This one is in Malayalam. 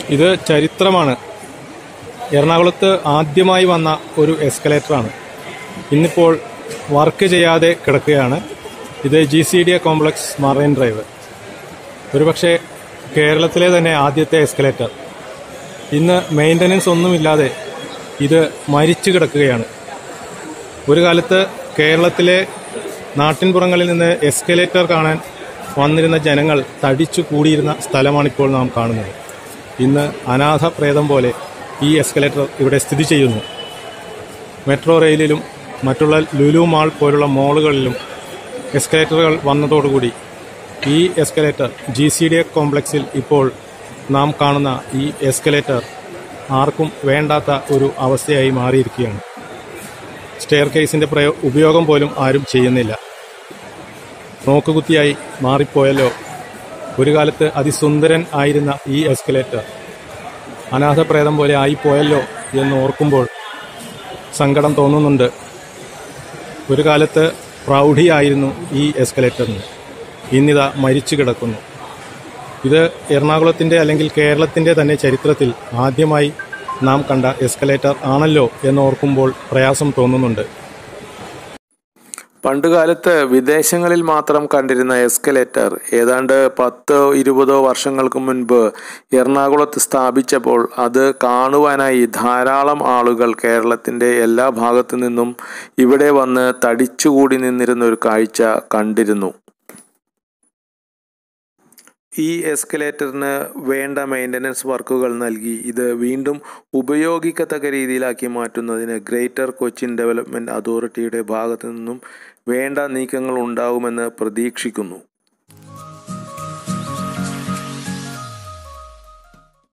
ഇത് ചരിത്രമാണ് എറണാകുളത്ത് ആദ്യമായി വന്ന ഒരു എസ്കലേറ്ററാണ് ഇന്നിപ്പോൾ വർക്ക് ചെയ്യാതെ കിടക്കുകയാണ് ഇത് G C D A complex marine drive ഒരുപക്ഷെ കേരളത്തിലെ തന്നെ ആദ്യത്തെ എസ്കലേറ്റർ ഇന്ന് മെയിൻ്റനൻസ് ഒന്നുമില്ലാതെ ഇത് മരിച്ചു കിടക്കുകയാണ് ഒരു കാലത്ത് കേരളത്തിലെ നാട്ടിൻപുറങ്ങളിൽ നിന്ന് എസ്കലേറ്റർ കാണാൻ വന്നിരുന്ന ജനങ്ങൾ തടിച്ചു കൂടിയിരുന്ന സ്ഥലമാണിപ്പോൾ നാം കാണുന്നത് ഇന്ന് അനാഥ പ്രേതം പോലെ ഈ എസ്കലേറ്റർ ഇവിടെ സ്ഥിതി ചെയ്യുന്നു മെട്രോ റെയിലിലും മറ്റുള്ള ലുലു മാൾ പോലുള്ള മോളുകളിലും എസ്കലേറ്ററുകൾ വന്നതോടുകൂടി ഈ escalator G C D A കോംപ്ലക്സിൽ ഇപ്പോൾ നാം കാണുന്ന ഈ എസ്കലേറ്റർ ആർക്കും വേണ്ടാത്ത ഒരു അവസ്ഥയായി മാറിയിരിക്കുകയാണ് സ്റ്റെയർ കേസിന്റെ പ്രയോ ഉപയോഗം പോലും ആരും ചെയ്യുന്നില്ല നോക്കുകുത്തിയായി മാറിപ്പോയല്ലോ ഒരു കാലത്ത് അതിസുന്ദരൻ ആയിരുന്ന ഈ എസ്കലേറ്റർ അനാഥപ്രേതം പോലെ ആയിപ്പോയല്ലോ എന്ന് ഓർക്കുമ്പോൾ സങ്കടം തോന്നുന്നുണ്ട് ഒരു കാലത്ത് പ്രൗഢിയായിരുന്നു ഈ എസ്കലേറ്ററിന് ഇന്നിതാ മരിച്ചു കിടക്കുന്നു ഇത് എറണാകുളത്തിന്റെ അല്ലെങ്കിൽ കേരളത്തിന്റെ തന്നെ ചരിത്രത്തിൽ ആദ്യമായി നാം കണ്ട എസ്കലേറ്റർ ആണല്ലോ എന്ന് ഓർക്കുമ്പോൾ പ്രയാസം തോന്നുന്നുണ്ട് പണ്ടുകാലത്ത് വിദേശങ്ങളിൽ മാത്രം കണ്ടിരുന്ന എസ്കലേറ്റർ ഏതാണ്ട് പത്തോ ഇരുപതോ വർഷങ്ങൾക്ക് മുൻപ് എറണാകുളത്ത് സ്ഥാപിച്ചപ്പോൾ അത് കാണുവാനായി ധാരാളം ആളുകൾ കേരളത്തിൻ്റെ എല്ലാ ഭാഗത്തു നിന്നും ഇവിടെ വന്ന് തടിച്ചുകൂടി നിന്നിരുന്ന ഒരു കാഴ്ച കണ്ടിരുന്നു ഈ എസ്കലേറ്ററിന് വേണ്ട മെയിൻ്റനൻസ് വർക്കുകൾ നൽകി ഇത് വീണ്ടും ഉപയോഗിക്കത്തക്ക രീതിയിലാക്കി മാറ്റുന്നതിന് ഗ്രേറ്റർ കൊച്ചിൻ ഡെവലപ്മെൻറ്റ് അതോറിറ്റിയുടെ ഭാഗത്തു നിന്നും വേണ്ട നീക്കങ്ങൾ ഉണ്ടാകുമെന്ന് പ്രതീക്ഷിക്കുന്നു